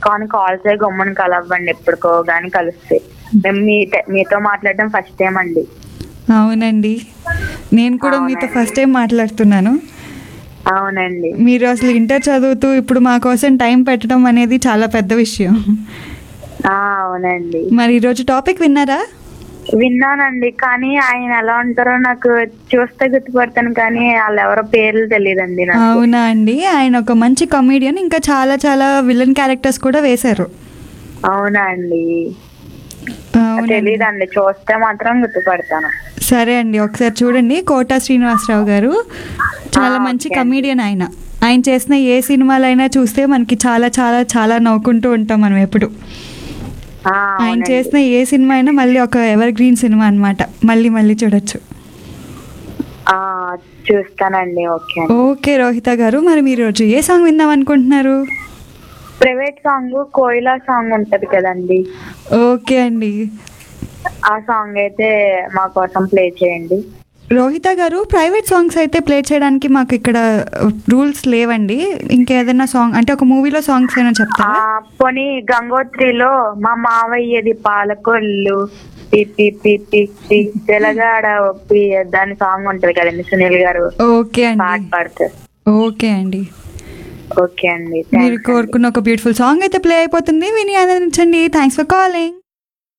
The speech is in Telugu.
కానీ కాల్స్ గమ్మున కలవ్వండి ఎప్పుడుకో గానీ కలిస్తే మేము మీ మీతో మాట్లాడడం ఫస్ట్ టైం అండి అవునండి నేను కూడా మీతో ఫస్ట్ టైం మాట్లాడుతున్నాను అవునండి మీరు అసలు ఇంటర్ చదువుతూ ఇప్పుడు మా కోసం టైం పెట్టడం అనేది చాలా పెద్ద విషయం ఆ, అవునండి మరి ఈరోజు టాపిక్ విన్నారా విన్నానండి కానీ ఆయన ఎలా ఉంటారో నాకు చూస్తే గుర్తుపడతాను కానీ వాళ్ళు ఎవరో పేర్లు తెలియదండి నాకు అవునా అండి ఆయన ఒక మంచి కమీడియన్ ఇంకా చాలా చాలా విలన్ క్యారెక్టర్స్ కూడా వేశారు అవునా అండి అవునండి. తెలీదండి చూస్తే మాత్రం గుర్తుపడతాను సరే అండి ఒకసారి చూడండి కోటా శ్రీనివాసరావు గారు చాలా ఆ, మంచి ఓకే. కమీడియన్ ఆయన ఆయన చేసిన ఏ సినిమాలైనా చూస్తే మనకి చాలా చాలా చాలా నవ్వుకుంటూ ఉంటాం మనం ఎప్పుడు ఆ, ఆయన అవునండి. చేసిన ఏ సినిమా అయినా మళ్ళీ ఒక ఎవర్ గ్రీన్ సినిమా అన్నమాట మళ్ళీ మళ్ళీ చూడొచ్చు ఆ, చూస్తానండి ఓకే అండి ఓకే రోహిత గారు మరి మీరు రోజు ఏ సాంగ్ విందాం అనుకుంటున్నారు ప్రైవేట్ సాంగ్ కోయిలా సాంగ్ ఉంటది కదండి ఓకే అండి ఆ సాంగ్ అయితే మా కోసం ప్లే చేయండి రోహిత గారు ప్రైవేట్ సాంగ్స్ అయితే ప్లే చేయడానికి మాకు ఇక్కడ రూల్స్ లేవండి ఇంకేదైనా సాంగ్ అంటే ఒక మూవీలో సాంగ్స్ అయినా ఆ చెప్తారా పోనీ గంగోత్రిలో మా మావయ్యది Palakollu P P P P P తెలగాడ ఒప్పి దాని సాంగ్ ఉంటది కదండి సునీల్ గారు ఓకే పాట అండి పాడతారు ఓకే అండి ఓకే అండి మీరు థ్యాంక్స్ అండి. కోరుకున్న ఒక బ్యూటిఫుల్ సాంగ్ అయితే ప్లే అయిపోతుంది విని ఆనందించండి థ్యాంక్స్ ఫర్ కాలింగ్